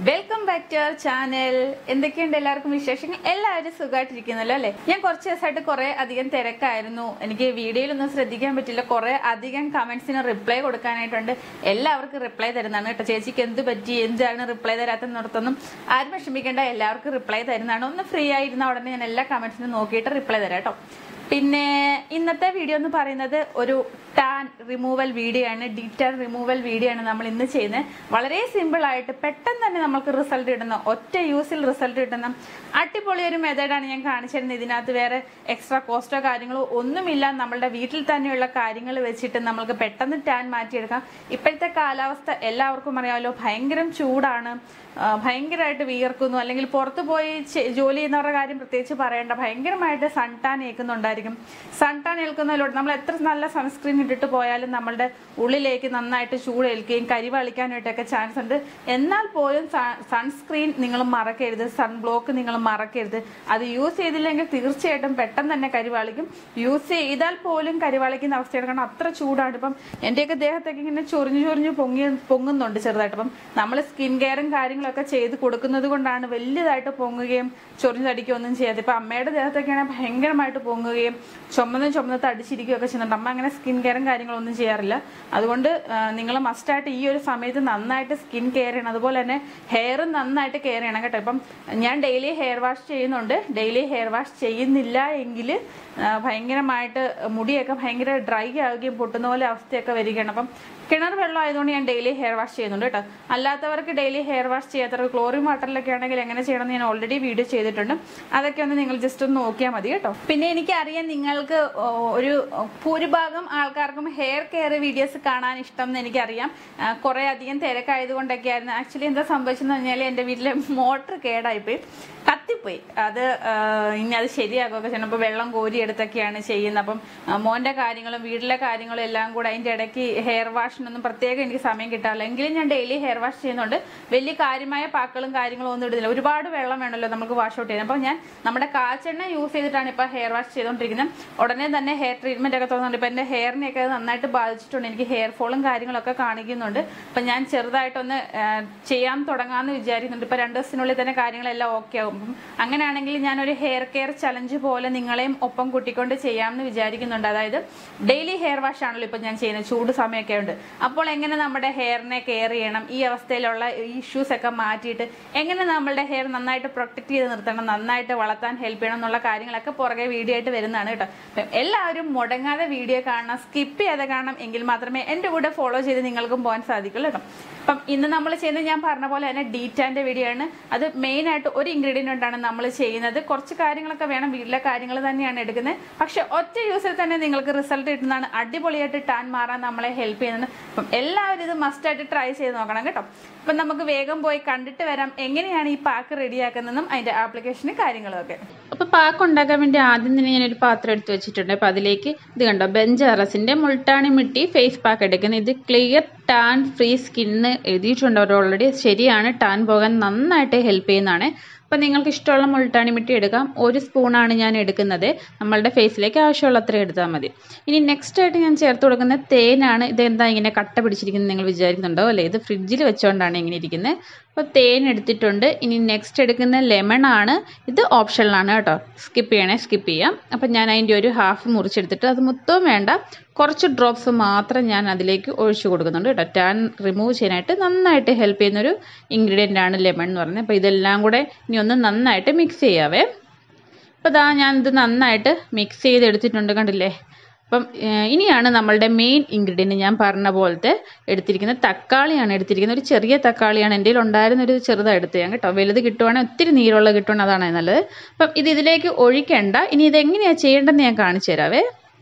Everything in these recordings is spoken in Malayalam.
welcome back to our channel എന്തൊക്കെയുണ്ട് എല്ലാവർക്കും വിശേഷങ്ങൾ എല്ലാവരും സുഖമായിട്ടിരിക്കുന്നല്ലോ അല്ലെ ഞാൻ കുറച്ച് ദിവസമായിട്ട് കുറെ അധികം തിരക്കായിരുന്നു എനിക്ക് വീഡിയോയിലൊന്നും ശ്രദ്ധിക്കാൻ പറ്റില്ല കുറെ അധികം കമന്റ്സിന് റിപ്ലൈ കൊടുക്കാനായിട്ടുണ്ട് എല്ലാവർക്കും റിപ്ലൈ തരുന്നതാണ് കേട്ടോ ചേച്ചിക്ക് എന്ത് പറ്റി എന്താണ് റിപ്ലൈ തരാത്തെന്നിടത്തൊന്നും ആരും വിഷമിക്കേണ്ട എല്ലാവർക്കും റിപ്ലൈ തരുന്നതാണ് ഒന്ന് ഫ്രീ ആയിരുന്ന ഉടനെ ഞാൻ എല്ലാ കമന്റ്സിനും നോക്കിയിട്ട് റിപ്ലൈ തരാം കേട്ടോ പിന്നെ ഇന്നത്തെ വീഡിയോ എന്ന് പറയുന്നത് ഒരു ടാൻ റിമൂവൽ വീഡിയോ ആണ് ഡീറ്റർ റിമൂവൽ വീഡിയോ ആണ് നമ്മൾ ഇന്ന് ചെയ്യുന്നത് വളരെ സിമ്പിൾ ആയിട്ട് പെട്ടെന്ന് തന്നെ നമുക്ക് റിസൾട്ട് കിട്ടുന്ന ഒറ്റ യൂസിൽ റിസൾട്ട് കിട്ടുന്ന അടിപൊളി ഒരു മെത്തേഡാണ് ഞാൻ കാണിച്ചിരുന്നത് ഇതിനകത്ത് വേറെ എക്സ്ട്രാ കോസ്റ്റോ കാര്യങ്ങളോ ഒന്നുമില്ല നമ്മളുടെ വീട്ടിൽ തന്നെയുള്ള കാര്യങ്ങൾ വെച്ചിട്ട് നമുക്ക് പെട്ടെന്ന് ടാൻ മാറ്റിയെടുക്കാം ഇപ്പോഴത്തെ കാലാവസ്ഥ എല്ലാവർക്കും അറിയാമല്ലോ ഭയങ്കരം ചൂടാണ് ആ, ഭയങ്കരമായിട്ട് വിയർക്കുന്നു അല്ലെങ്കിൽ പുറത്ത് പോയി ചെ- ജോലി ചെയ്യുന്നവരുടെ കാര്യം പ്രത്യേകിച്ച് പറയേണ്ട ഭയങ്കരമായിട്ട് സൺ ടാൻ ഏൽക്കുന്നുണ്ടായിരിക്കും സൺ ടാൻ ഏൽക്കുന്നതിലൂടെ നമ്മൾ എത്ര നല്ല സൺസ്ക്രീൻ ഇട്ടിട്ട് പോയാലും നമ്മളുടെ ഉള്ളിലേക്ക് നന്നായിട്ട് ചൂടേൽക്കുകയും കരിവളിക്കാനായിട്ടൊക്കെ ചാൻസ് ഉണ്ട് എന്നാൽ പോലും സൺസ്ക്രീൻ നിങ്ങൾ മറക്കരുത് സൺ ബ്ലോക്ക് നിങ്ങൾ മറക്കരുത് അത് യൂസ് ചെയ്തില്ലെങ്കിൽ തീർച്ചയായിട്ടും പെട്ടെന്ന് തന്നെ കരിവാളിക്കും യൂസ് ചെയ്താൽ പോലും കരിവാളിക്കുന്ന അവസ്ഥയാണ് കാരണം അത്ര ചൂടാണ് ഇപ്പം എന്റെയൊക്കെ ദേഹത്തൊക്കെ ഇങ്ങനെ ചൊറിഞ്ഞു ചൊറിഞ്ഞു പൊങ്ങി പൊങ്ങുന്നുണ്ട് ചെറുതായിട്ട് അപ്പം നമ്മൾ സ്കിൻ കെയറും കാര്യങ്ങളൊക്കെ ചെയ്ത് കൊടുക്കുന്നത് കൊണ്ടാണ് വലിയതായിട്ട് പൊങ്ങുകയും ചൊറിഞ്ഞു തടിക്കുകയൊന്നും ചെയ്യാതെ ഇപ്പൊ അമ്മയുടെ ദേഹത്തൊക്കെയാണ് ഭയങ്കരമായിട്ട് പൊങ്ങുകയും ചുമന്ന് ചുമന്ന് തടിച്ചിരിക്കുകയൊക്കെ ചെയ്യുന്നുണ്ട് അമ്മ അങ്ങനെ സ്കിൻ കെയറും കാര്യങ്ങളൊന്നും ചെയ്യാറില്ല അതുകൊണ്ട് നിങ്ങൾ മസ്റ്റായിട്ട് ഈ ഒരു സമയത്ത് നന്നായിട്ട് സ്കിൻ കെയർ ചെയ്യണം അതുപോലെ തന്നെ ഹെയറും നന്നായിട്ട് കെയർ ചെയ്യണം കേട്ടോ ഇപ്പം ഞാൻ ഡെയിലി ഹെയർ വാഷ് ചെയ്യുന്നുണ്ട് ഡെയിലി ഹെയർ വാഷ് ചെയ്യുന്നില്ല എങ്കിൽ ഭയങ്കരമായിട്ട് മുടിയൊക്കെ ഭയങ്കര ഡ്രൈ ആവുകയും പൊട്ടുന്ന പോലെ അവസ്ഥയൊക്കെ വരികയാണ് അപ്പം കിണർ വെള്ളം ആയതുകൊണ്ട് ഞാൻ ഡെയിലി ഹെയർ വാഷ് ചെയ്യുന്നുണ്ട് കേട്ടോ അല്ലാത്തവർക്ക് ഡെയിലി ഹെയർ വാഷ് ചെയ്യാത്തവർക്ക് ക്ലോറിൻ വാട്ടറിലൊക്കെ ആണെങ്കിൽ എങ്ങനെ ചെയ്യണമെന്ന് ഞാൻ ഓൾറെഡി വീഡിയോ ചെയ്തിട്ടുണ്ട് അതൊക്കെ ഒന്ന് നിങ്ങൾ ജസ്റ്റ് ഒന്ന് നോക്കിയാൽ മതി കേട്ടോ പിന്നെ എനിക്കറിയാം നിങ്ങൾക്ക് ഓ, ഒരു ഭൂരിഭാഗം ആൾക്കാർക്കും ഹെയർ കെയർ വീഡിയോസ് കാണാൻ ഇഷ്ടം എന്ന് എനിക്കറിയാം ആ, കുറെ അധികം തിരക്കായതുകൊണ്ടൊക്കെ ആയിരുന്നു ആക്ച്വലി എന്താ സംഭവിച്ചെന്ന് പറഞ്ഞാൽ എൻ്റെ വീട്ടിലെ മോട്ടർ കേടായിപ്പോയി കത്തിപ്പോയി അത് ആ, ഇനി അത് ശരിയാക്കുകയൊക്കെ ചെയ്യണം അപ്പോൾ വെള്ളം കോരിയെടുത്തൊക്കെയാണ് ചെയ്യുന്നത് അപ്പം ആ, മോന്റെ കാര്യങ്ങളും വീട്ടിലെ കാര്യങ്ങളും എല്ലാം കൂടെ അതിന്റെ ഇടയ്ക്ക് ഹെയർ വാഷിനൊന്നും പ്രത്യേകം എനിക്ക് സമയം കിട്ടാറില്ല എങ്കിലും ഞാൻ ഡെയിലി ഹെയർ വാഷ് ചെയ്യുന്നുണ്ട് വലിയ കാര്യമായ പാക്കളും കാര്യങ്ങളും ഒന്നും ഇടുന്നില്ല ഒരുപാട് വെള്ളം വേണമല്ലോ നമുക്ക് വാഷ് ഔട്ട് ചെയ്യാൻ അപ്പോൾ ഞാൻ നമ്മുടെ കാച്ചെണ്ണ യൂസ് ചെയ്തിട്ടാണ് ഇപ്പോൾ ഹെയർ വാഷ് ചെയ്തുകൊണ്ടിരിക്കുന്നത് ഉടനെ തന്നെ ഹെയർ ട്രീറ്റ്മെന്റ് ഒക്കെ തോന്നുന്നുണ്ട് ഇപ്പം എൻ്റെ ഹെയറിനെയൊക്കെ അത് നന്നായിട്ട് ബാധിച്ചിട്ടുണ്ട് എനിക്ക് ഹെയർ ഫോളും കാര്യങ്ങളൊക്കെ കാണിക്കുന്നുണ്ട് അപ്പം ഞാൻ ചെറുതായിട്ടൊന്ന് ആ, ചെയ്യാൻ തുടങ്ങാമെന്ന് വിചാരിക്കുന്നുണ്ട് ഇപ്പം രണ്ട് ദിവസത്തിനുള്ളിൽ തന്നെ കാര്യങ്ങളെല്ലാം ഓക്കെ ആവും അപ്പം അങ്ങനെയാണെങ്കിൽ ഞാനൊരു ഹെയർ കെയർ ചലഞ്ച് പോലെ നിങ്ങളെയും ഒപ്പം കൂട്ടിക്കൊണ്ട് ചെയ്യാമെന്ന് വിചാരിക്കുന്നുണ്ട് അതായത് ഡെയിലി ഹെയർ വാഷ് ആണല്ലോ ഇപ്പം ഞാൻ ചെയ്യുന്നത് ചൂട് സമയമൊക്കെ ഉണ്ട് അപ്പോൾ എങ്ങനെ നമ്മുടെ ഹെയറിനെ കെയർ ചെയ്യണം ഈ അവസ്ഥയിലുള്ള ഇഷ്യൂസ് ഒക്കെ മാറ്റിയിട്ട് എങ്ങനെ നമ്മളുടെ ഹെയർ നന്നായിട്ട് പ്രൊട്ടക്ട് ചെയ്ത് നിർത്തണം നന്നായിട്ട് വളർത്താൻ ഹെൽപ്പ് ചെയ്യണം എന്നുള്ള കാര്യങ്ങളൊക്കെ പുറകെ വീഡിയോ ആയിട്ട് വരുന്നതാണ് കേട്ടോ അപ്പം എല്ലാവരും മുടങ്ങാതെ വീഡിയോ കാണണം സ്കിപ്പ് ചെയ്യാതെ കാണണം എങ്കിൽ മാത്രമേ എൻ്റെ കൂടെ ഫോളോ ചെയ്ത് നിങ്ങൾക്കും പോകാൻ സാധിക്കുള്ളൂ കേട്ടോ അപ്പം ഇന്ന് നമ്മൾ ചെയ്യുന്നത് ഞാൻ പറഞ്ഞ പോലെ തന്നെ ഡീറ്റാൻ്റെ വീഡിയോ ആണ് അത് മെയിൻ ആയിട്ട് ഒരു ഇൻഗ്രീഡിയൻ്റ് കൊണ്ടാണ് നമ്മൾ ചെയ്യുന്നത് കുറച്ച് കാര്യങ്ങളൊക്കെ വേണം വീട്ടിലെ കാര്യങ്ങൾ തന്നെയാണ് എടുക്കുന്നത് പക്ഷെ ഒറ്റ യൂസിൽ തന്നെ നിങ്ങൾക്ക് റിസൾട്ട് കിട്ടുന്നതാണ് അടിപൊളിയായിട്ട് ടാൻ മാറാൻ നമ്മളെ ഹെൽപ്പ് ചെയ്യുന്നത് അപ്പം എല്ലാവരും ഇത് മസ്റ്റായിട്ട് ട്രൈ ചെയ്ത് നോക്കണം കേട്ടോ അപ്പം നമുക്ക് വേഗം പോയി കണ്ടിട്ട് വരാം എങ്ങനെയാണ് ഈ പാക്ക് റെഡിയാക്കുന്നതെന്നും അതിന്റെ ആപ്ലിക്കേഷനും കാര്യങ്ങളും ഒക്കെ അപ്പൊ പാക്ക് ഉണ്ടാക്കാൻ വേണ്ടി ആദ്യം തന്നെ ഞാനൊരു പാത്രം എടുത്ത് വെച്ചിട്ടുണ്ട് അപ്പൊ അതിലേക്ക് ഇത് കണ്ടോ ബെഞ്ചാറസിന്റെ മുൾട്ടാണി മിട്ടി ഫേസ് പാക്ക് എടുക്കുന്നത് ഇത് ക്ലിയർ ടാൻ ഫ്രീ സ്കിന്ന് എഴുതിയിട്ടുണ്ട് അവർ ഓൾറെഡി ശരിയാണ് ടാൻ പോകാൻ നന്നായിട്ട് ഹെൽപ്പ് ചെയ്യുന്നതാണ് അപ്പം നിങ്ങൾക്ക് ഇഷ്ടമുള്ള മുൾട്ടാണി മിട്ടി എടുക്കാം ഒരു സ്പൂണാണ് ഞാൻ എടുക്കുന്നത് നമ്മളുടെ ഫേസിലേക്ക് ആവശ്യമുള്ള അത്രയും എടുത്താൽ മതി ഇനി നെക്സ്റ്റ് ആയിട്ട് ഞാൻ ചേർത്ത് കൊടുക്കുന്ന തേനാണ് ഇതെന്താ ഇങ്ങനെ കട്ട പിടിച്ചിരിക്കുന്നത് നിങ്ങൾ വിചാരിക്കുന്നുണ്ടോ അല്ലേ ഇത് ഫ്രിഡ്ജിൽ വെച്ചുകൊണ്ടാണ് ഇങ്ങനെ ഇരിക്കുന്നത് അപ്പോൾ തേൻ എടുത്തിട്ടുണ്ട് ഇനി നെക്സ്റ്റ് എടുക്കുന്ന ലെമൺ ആണ് ഇത് ഓപ്ഷനിലാണ് കേട്ടോ സ്കിപ്പ് ചെയ്യണേ സ്കിപ്പ് ചെയ്യാം അപ്പം ഞാൻ അതിൻ്റെ ഒരു ഹാഫ് മുറിച്ചെടുത്തിട്ട് അത് മൊത്തവും വേണ്ട കുറച്ച് ഡ്രോപ്സ് മാത്രം ഞാൻ അതിലേക്ക് ഒഴിച്ചു കൊടുക്കുന്നുണ്ട് കേട്ടോ ടാൻ റിമൂവ് ചെയ്യാനായിട്ട് നന്നായിട്ട് ഹെൽപ്പ് ചെയ്യുന്നൊരു ഇൻഗ്രീഡിയൻ്റ് ആണ് ലെമൺ എന്ന് പറയുന്നത് അപ്പോൾ ഇതെല്ലാം കൂടെ ഇനി ഒന്ന് നന്നായിട്ട് മിക്സ് ചെയ്യാവേ അപ്പോൾ ഇതാ ഞാൻ ഇത് നന്നായിട്ട് മിക്സ് ചെയ്ത് എടുത്തിട്ടുണ്ട് കണ്ടില്ലേ അപ്പം ഏഹ്, ഇനിയാണ് നമ്മളുടെ മെയിൻ ഇൻഗ്രീഡിയൻറ്റ് ഞാൻ പറഞ്ഞ പോലത്തെ എടുത്തിരിക്കുന്നത് തക്കാളിയാണ് എടുത്തിരിക്കുന്നത് ഒരു ചെറിയ തക്കാളിയാണ് എൻ്റെ കയ്യിൽ ഉണ്ടായിരുന്ന ഒരു ചെറുതാണ് എടുത്ത് ഞാൻ കേട്ടോ വലുത് കിട്ടുവാണെങ്കിൽ ഒത്തിരി നീരുള്ള കിട്ടുവാണെങ്കിൽ അതാണ് നല്ലത് അപ്പം ഇത് ഇതിലേക്ക് ഒഴിക്കണ്ട ഇനി ഇതെങ്ങനെയാണ് ചെയ്യേണ്ടതെന്ന് ഞാൻ കാണിച്ചു തരാവേ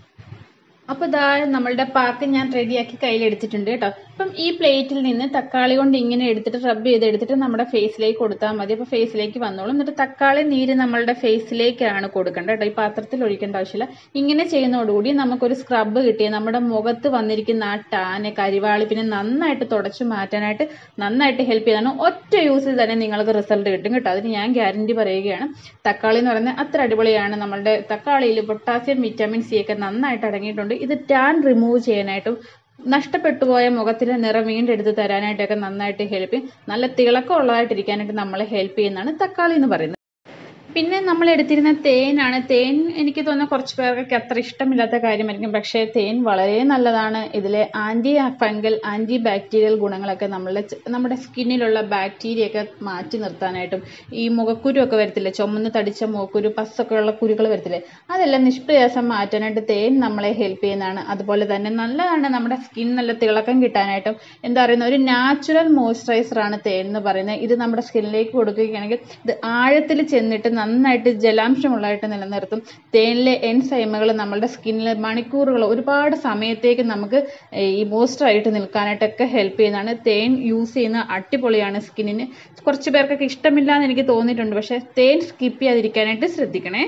അപ്പോൾ ഇതാ നമ്മളുടെ പാക്ക് ഞാൻ റെഡിയാക്കി കയ്യിലെടുത്തിട്ടുണ്ട് കേട്ടോ അപ്പം ഈ പ്ലേറ്റിൽ നിന്ന് തക്കാളി കൊണ്ട് ഇങ്ങനെ എടുത്തിട്ട് റബ്ബ് ചെയ്ത് എടുത്തിട്ട് നമ്മുടെ ഫേസിലേക്ക് കൊടുത്താൽ മതി അപ്പോൾ ഫേസിലേക്ക് വന്നോളും എന്നിട്ട് തക്കാളി നീര് നമ്മളുടെ ഫേസിലേക്കാണ് കൊടുക്കേണ്ടത് കേട്ടോ ഈ പാത്രത്തിൽ ഒഴിക്കേണ്ട ആവശ്യമില്ല ഇങ്ങനെ ചെയ്യുന്നതോടുകൂടി നമുക്കൊരു സ്ക്രബ് കിട്ടിയ നമ്മുടെ മുഖത്ത് വന്നിരിക്കുന്ന ആ ടാന് കരിവാളി പിന്നെ നന്നായിട്ട് തുടച്ചു മാറ്റാനായിട്ട് നന്നായിട്ട് ഹെൽപ്പ് ചെയ്താണ് ഒറ്റ യൂസിൽ തന്നെ നിങ്ങൾക്ക് റിസൾട്ട് കിട്ടും കേട്ടോ അതിന് ഞാൻ ഗ്യാരണ്ടി പറയുകയാണ് തക്കാളി എന്ന് പറയുന്നത് അത്ര അടിപൊളിയാണ് നമ്മളുടെ തക്കാളിയിൽ പൊട്ടാസ്യം വിറ്റാമിൻ സി ഒക്കെ നന്നായിട്ട് അടങ്ങിയിട്ടുണ്ട് ഇത് ടാൻ റിമൂവ് ചെയ്യാനായിട്ടും നഷ്ടപ്പെട്ടു പോയ മുഖത്തിന്റെ നിറം വീണ്ടെടുത്ത് തരാനായിട്ടൊക്കെ നന്നായിട്ട് ഹെൽപ്പ് ചെയ്യും നല്ല തിളക്കം ഉള്ളതായിട്ടിരിക്കാനായിട്ട് നമ്മളെ ഹെൽപ്പ് ചെയ്യുന്നതാണ് തക്കാളി എന്ന് പറയുന്നത് പിന്നെ നമ്മൾ എടുത്തിരുന്ന തേനാണ് തേൻ എനിക്ക് തോന്നുന്ന കുറച്ച് പേർക്ക് അത്ര ഇഷ്ടമില്ലാത്ത കാര്യമായിരിക്കും പക്ഷേ തേൻ വളരെ നല്ലതാണ് ഇതിലെ ആന്റി ഫംഗൽ ആന്റി ബാക്ടീരിയൽ ഗുണങ്ങളൊക്കെ നമ്മളുടെ ച- നമ്മുടെ സ്കിന്നിലുള്ള ബാക്ടീരിയ ഒക്കെ മാറ്റി നിർത്താനായിട്ടും ഈ മുഖക്കുരു ഒക്കെ വരത്തില്ലേ ചുമന്ന് തടിച്ച മുഖക്കുരു പസ്സൊക്കെ ഉള്ള കുരുകൾ വരത്തില്ലേ അതെല്ലാം നിഷ്പ്രയാസം മാറ്റാനായിട്ട് തേൻ നമ്മളെ ഹെൽപ്പ് ചെയ്യുന്നതാണ് അതുപോലെ തന്നെ നല്ലതാണ് നമ്മുടെ സ്കിൻ നല്ല തിളക്കം കിട്ടാനായിട്ടും എന്താ പറയുന്ന ഒരു നാച്ചുറൽ മോയ്സ്ചറൈസർ ആണ് തേൻ എന്ന് പറയുന്നത് ഇത് നമ്മുടെ സ്കിന്നിലേക്ക് കൊടുക്കുകയാണെങ്കിൽ ഇത് ആഴത്തിൽ ചെന്നിട്ട് നന്നായിട്ട് ജലാംശമുള്ളതായിട്ട് നിലനിർത്തും തേനിലെ എൻസൈമുകൾ നമ്മുടെ സ്കിന്നിൽ മണിക്കൂറുകൾ ഒരുപാട് സമയത്തേക്ക് നമുക്ക് ഈ മോയ്സ്ചർ ആയിട്ട് നിൽക്കാനായിട്ടൊക്കെ ഹെൽപ്പ് ചെയ്യുന്നതാണ് തേൻ യൂസ് ചെയ്യുന്ന അടിപൊളിയാണ് സ്കിന്നിന് കുറച്ച് പേർക്കൊക്കെ ഇഷ്ടമില്ല എന്ന് എനിക്ക് തോന്നിയിട്ടുണ്ട് പക്ഷേ തേൻ സ്കിപ്പ് ചെയ്യാതിരിക്കാനായിട്ട് ശ്രദ്ധിക്കണേ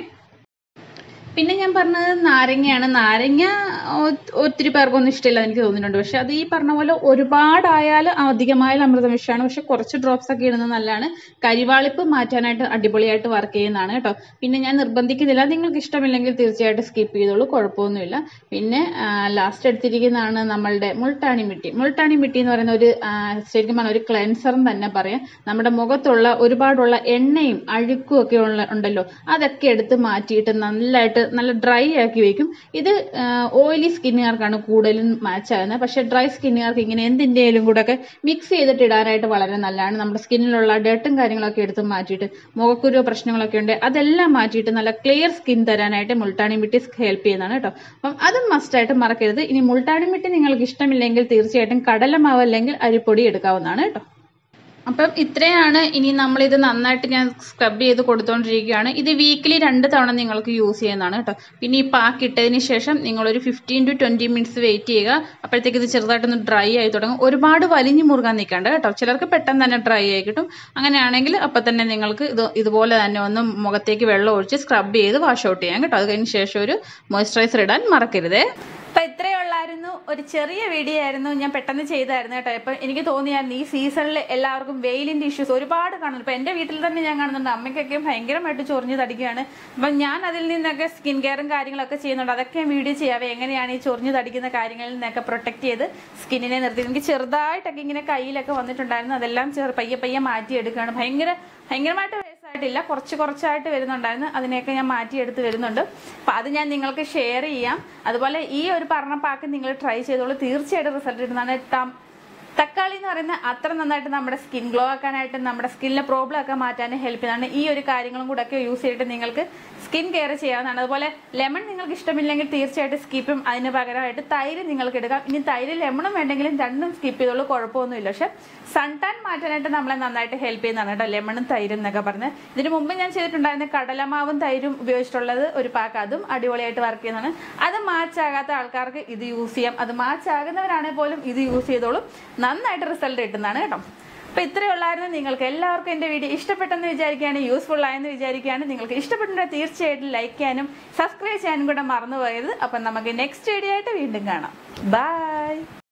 പിന്നെ ഞാൻ പറഞ്ഞത് നാരങ്ങയാണ് നാരങ്ങ ഒ- ഒത്തിരി പേർക്കൊന്നും ഇഷ്ടമില്ല എനിക്ക് തോന്നിയിട്ടുണ്ട് പക്ഷെ അത് ഈ പറഞ്ഞ പോലെ ഒരുപാടായാൽ അധികമായാൽ അമൃതം വിഷമാണ് പക്ഷെ കുറച്ച് ഡ്രോപ്സ് ഒക്കെ ഇടുന്നത് നല്ലതാണ് കരിവാളിപ്പ് മാറ്റാനായിട്ട് അടിപൊളിയായിട്ട് വർക്ക് ചെയ്യുന്നതാണ് കേട്ടോ പിന്നെ ഞാൻ നിർബന്ധിക്കുന്നില്ല നിങ്ങൾക്ക് ഇഷ്ടമില്ലെങ്കിൽ തീർച്ചയായിട്ടും സ്കിപ്പ് ചെയ്തോളൂ കുഴപ്പമൊന്നുമില്ല പിന്നെ ലാസ്റ്റ് എടുത്തിരിക്കുന്നതാണ് നമ്മളുടെ മുൾട്ടാണി മിട്ടി മുൾട്ടാണി മിട്ടി എന്ന് പറയുന്ന ഒരു ആ, ശരിക്കും പറഞ്ഞാൽ ഒരു ക്ലെൻസർ തന്നെ പറയാം നമ്മുടെ മുഖത്തുള്ള ഒരുപാടുള്ള എണ്ണയും അഴുക്കും ഒക്കെ ഉള്ള ഉണ്ടല്ലോ അതൊക്കെ എടുത്ത് മാറ്റിയിട്ട് നല്ലതായിട്ട് നല്ല ഡ്രൈ ആക്കി വെക്കും ഇത് ഓയിലി സ്കിന്നുകാർക്കാണ് കൂടുതലും മാച്ച് ആകുന്നത് പക്ഷെ ഡ്രൈ സ്കിന്നുകാർക്ക് ഇങ്ങനെ എന്തിൻ്റെയും കൂടെ ഒക്കെ മിക്സ് ചെയ്തിട്ട് ഇടാനായിട്ട് വളരെ നല്ലതാണ് നമ്മുടെ സ്കിന്നിലുള്ള ഡേട്ടും കാര്യങ്ങളൊക്കെ എടുത്ത് മാറ്റിയിട്ട് മുഖക്കുരു പ്രശ്നങ്ങളൊക്കെ ഉണ്ട് അതെല്ലാം മാറ്റിയിട്ട് നല്ല ക്ലിയർ സ്കിൻ തരാനായിട്ട് മുൾട്ടാണി മിട്ടി ഹെൽപ്പ് ചെയ്യുന്നതാണ് കേട്ടോ അപ്പം അതും മസ്റ്റായിട്ട് മറക്കരുത് ഇനി മുൾട്ടാണി മിട്ടി നിങ്ങൾക്ക് ഇഷ്ടമില്ലെങ്കിൽ തീർച്ചയായിട്ടും കടലമാവ് അല്ലെങ്കിൽ അരിപ്പൊടി എടുക്കാവുന്നതാണ് കേട്ടോ അപ്പം ഇത്രയാണ് ഇനി നമ്മളിത് നന്നായിട്ട് ഞാൻ സ്ക്രബ് ചെയ്ത് കൊടുത്തുകൊണ്ടിരിക്കുകയാണ് ഇത് വീക്കിലി രണ്ട് തവണ നിങ്ങൾക്ക് യൂസ് ചെയ്യുന്നതാണ് കേട്ടോ പിന്നെ ഈ പാക്ക് ഇട്ടതിന് ശേഷം നിങ്ങളൊരു fifteen to twenty minutes wait ചെയ്യുക അപ്പോഴത്തേക്ക് ഇത് ചെറുതായിട്ടൊന്ന് ഡ്രൈ ആയി തുടങ്ങും ഒരുപാട് വലിഞ്ഞു മുറുകാൻ നിൽക്കണ്ട കേട്ടോ ചിലർക്ക് പെട്ടെന്ന് തന്നെ ഡ്രൈ ആയി കിട്ടും അങ്ങനെയാണെങ്കിൽ അപ്പം തന്നെ നിങ്ങൾക്ക് ഇത് ഇതുപോലെ തന്നെ ഒന്ന് മുഖത്തേക്ക് വെള്ളം ഒഴിച്ച് സ്ക്രബ് ചെയ്ത് വാഷ് ഔട്ട് ചെയ്യാം കേട്ടോ അത് കഴിഞ്ഞ ശേഷം ഒരു മോയ്സ്ചറൈസർ ഇടാൻ മറക്കരുതേ അപ്പൊ ഇത്രയേ ഉള്ളായിരുന്നു ഒരു ചെറിയ വീഡിയോ ആയിരുന്നു ഞാൻ പെട്ടെന്ന് ചെയ്തായിരുന്നു കേട്ടോ ഇപ്പൊ എനിക്ക് തോന്നിയായിരുന്നു ഈ സീസണിൽ എല്ലാവർക്കും വെയിലിന്റെ ഇഷ്യൂസ് ഒരുപാട് കാണുന്നു ഇപ്പൊ എന്റെ വീട്ടിൽ തന്നെ ഞാൻ കാണുന്നുണ്ട് അമ്മയ്ക്കൊക്കെ ഭയങ്കരമായിട്ട് ചൊറിഞ്ഞ് തടിക്കുകയാണ് അപ്പൊ ഞാൻ അതിൽ നിന്നൊക്കെ സ്കിൻ കെയറും കാര്യങ്ങളൊക്കെ ചെയ്യുന്നുണ്ട് അതൊക്കെ ഞാൻ വീഡിയോ ചെയ്യാവേ എങ്ങനെയാണ് ഈ ചൊറിഞ്ഞ് തടിക്കുന്ന കാര്യങ്ങളിൽ നിന്നൊക്കെ പ്രൊട്ടക്ട് ചെയ്ത് സ്കിന്നിനെ നിർത്തി എനിക്ക് ചെറുതായിട്ടൊക്കെ ഇങ്ങനെ കയ്യിലൊക്കെ വന്നിട്ടുണ്ടായിരുന്നു അതെല്ലാം ചെറു പയ്യെ പയ്യെ മാറ്റിയെടുക്കുകയാണ് ഭയങ്കര ഭയങ്കരമായിട്ട് വയസ്സായിട്ടില്ല കുറച്ച് കുറച്ചായിട്ട് വരുന്നുണ്ടായിരുന്നു അതിനെയൊക്കെ ഞാൻ മാറ്റിയെടുത്ത് വരുന്നുണ്ട് അപ്പം അത് ഞാൻ നിങ്ങൾക്ക് ഷെയർ ചെയ്യാം അതുപോലെ ഈ ഒരു പറഞ്ഞ പാക്ക് നിങ്ങൾ ട്രൈ ചെയ്തോളൂ തീർച്ചയായിട്ടും റിസൾട്ട് കിട്ടുന്നതാണ് ടം- തക്കാളി എന്ന് പറയുന്നത് അത്ര നന്നായിട്ട് നമ്മുടെ സ്കിൻ ഗ്ലോ ആക്കാനായിട്ട് നമ്മുടെ സ്കിന്നിലെ പ്രോബ്ലം ഒക്കെ മാറ്റാൻ ഹെൽപ്പ് ചെയ്യുന്നതാണ് ഈ ഒരു കാര്യങ്ങളും കൂടെ ഒക്കെ യൂസ് ചെയ്തിട്ട് നിങ്ങൾക്ക് സ്കിൻ കെയർ ചെയ്യാവുന്നതാണ് അതുപോലെ ലെമൺ നിങ്ങൾക്ക് ഇഷ്ടമില്ലെങ്കിൽ തീർച്ചയായിട്ടും സ്കിപ്പും അതിന് പകരമായിട്ട് തൈര് നിങ്ങൾക്ക് എടുക്കാം ഇനി തൈര് ലെമണും വേണ്ടെങ്കിലും രണ്ടും സ്കിപ്പ് ചെയ്തോളൂ കുഴപ്പമൊന്നുമില്ല പക്ഷെ സൺ ടാൻ മാറ്റാനായിട്ട് നമ്മളെ നന്നായിട്ട് ഹെൽപ്പ് ചെയ്യുന്നതാണ് കേട്ടോ ലെമണും തൈരും എന്നൊക്കെ പറഞ്ഞ് ഇതിന് മുമ്പ് ഞാൻ ചെയ്തിട്ടുണ്ടായിരുന്ന കടലമാവും തൈരും ഉപയോഗിച്ചിട്ടുള്ളത് ഒരു പാക്ക് അതും അടിപൊളിയായിട്ട് വർക്ക് ചെയ്യുന്നതാണ് അത് മാച്ച് ആകാത്ത ആൾക്കാർക്ക് ഇത് യൂസ് ചെയ്യാം അത് മാച്ച് ആകുന്നവരാണെങ്കിൽ പോലും ഇത് യൂസ് ചെയ്തോളും നന്നായിട്ട് റിസൾട്ട് കിട്ടുന്നതാണ് കേട്ടോ അപ്പൊ ഇത്രയേ ഉള്ളായിരുന്നു നിങ്ങൾക്ക് എല്ലാവർക്കും എന്റെ വീഡിയോ ഇഷ്ടപ്പെട്ടെന്ന് വിചാരിക്കുകയാണ് യൂസ്ഫുൾ ആയെന്ന് വിചാരിക്കുകയാണ് നിങ്ങൾക്ക് ഇഷ്ടപ്പെട്ടിട്ടുണ്ടെങ്കിൽ തീർച്ചയായിട്ടും ലൈക്ക് ചെയ്യാനും സബ്സ്ക്രൈബ് ചെയ്യാനും കൂടെ മറന്നു പോയത് അപ്പൊ നമുക്ക് നെക്സ്റ്റ് വീഡിയോ ആയിട്ട് വീണ്ടും കാണാം ബൈ